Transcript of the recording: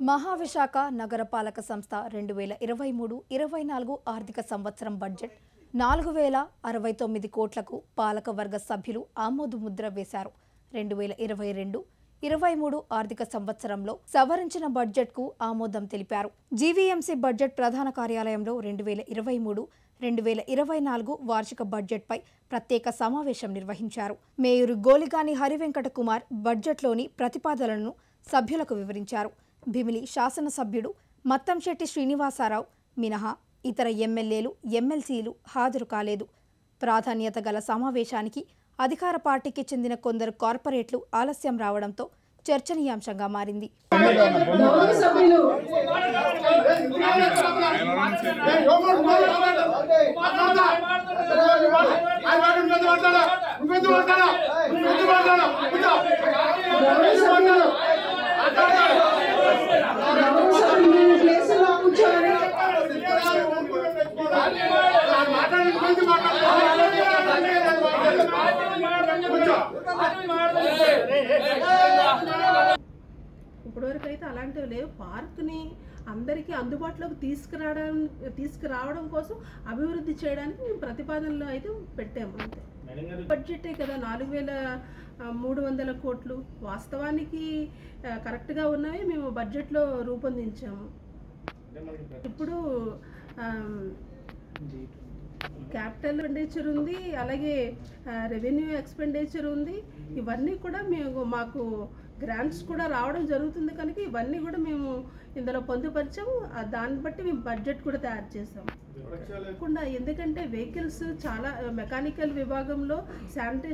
మహావిశాఖ నగరపాలక సంస్థ రెండు వేల ఇరవై మూడు ఇరవై నాలుగు ఆర్థిక సంవత్సరం బడ్జెట్ నాలుగు వేల అరవై తొమ్మిది కోట్లకు పాలకవర్గ సభ్యులు ఆమోదముద్ర వేశారు రెండు వేల ఇరవై రెండు ఇరవై మూడు ఆర్థిక సంవత్సరంలో సవరించిన బడ్జెట్కు ఆమోదం తెలిపారు జీవీఎంసీ బడ్జెట్ ప్రధాన కార్యాలయంలో రెండు వేల ఇరవై మూడు రెండు వేల ఇరవై నాలుగు వార్షిక బడ్జెట్పై ప్రత్యేక సమావేశం నిర్వహించారు మేయర్ గోలిగాని హరివెంకట కుమార్ బడ్జెట్లోని ప్రతిపాదనలను సభ్యులకు వివరించారు భీమిలి శాసనసభ్యుడు మత్తంశెట్టి శ్రీనివాసారావు మినహా ఇతర ఎమ్మెల్యేలు ఎమ్మెల్సీలు హాజరు కాలేదు ప్రాధాన్యత గల సమావేశానికి అధికార పార్టీకి చెందిన కొందరు కార్పొరేట్లు ఆలస్యం రావడంతో చర్చనీయాంశంగా మారింది గౌరవ సభ్యులు గౌరవ సభ్యులు ప్లేసుల్లో కూర్చోవాలి ఇప్పటివరకు అయితే అలాంటివి లేవు పార్క్ని అందరికీ అందుబాటులోకి తీసుకురావడం తీసుకురావడం కోసం అభివృద్ధి చేయడానికి మేము ప్రతిపాదనలు అయితే పెట్టాము అంతే బడ్జెటే కదా నాలుగు వేల ఆ, మూడు వందల కోట్లు వాస్తవానికి ఆ, కరెక్ట్గా ఉన్నవి మేము బడ్జెట్లో రూపొందించాము ఇప్పుడు ఆమ్, క్యాపిటల్ ఎక్స్పెండిచర్ ఉంది అలాగే రెవెన్యూ ఎక్స్పెండిచర్ ఉంది ఇవన్నీ కూడా మేము మాకు గ్రాంట్స్ కూడా రావడం జరుగుతుంది కనుక ఇవన్నీ కూడా మేము ఇందులో పొందుపరిచాము ఆ దాన్ని బట్టి మేము బడ్జెట్ కూడా తయారు చేసాం కాకుండా ఎందుకంటే వెహికల్స్ చాలా మెకానికల్ విభాగంలో శానిటేషన్